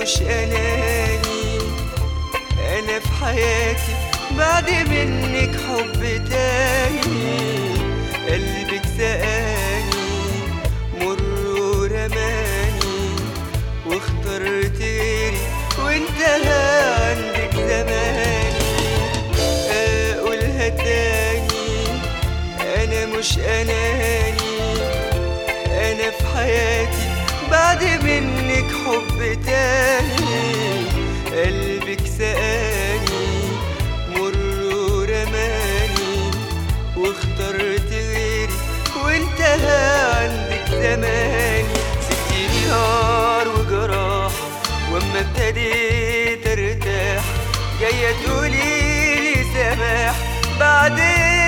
مش اناني انا في حياتي بعد منك حب تاني قلبك سقاني مر ورماني واخترت غيري وانتهى عندك زماني اقولها تاني انا مش اناني انا في حياتي بعد منك حب تاني قلبك سقاني مر ورماني واخترت غيري وانتهى عندك زماني سبتيني نار وجراح واما ابتديت ارتاح جاية تقولي لي سماح بعدين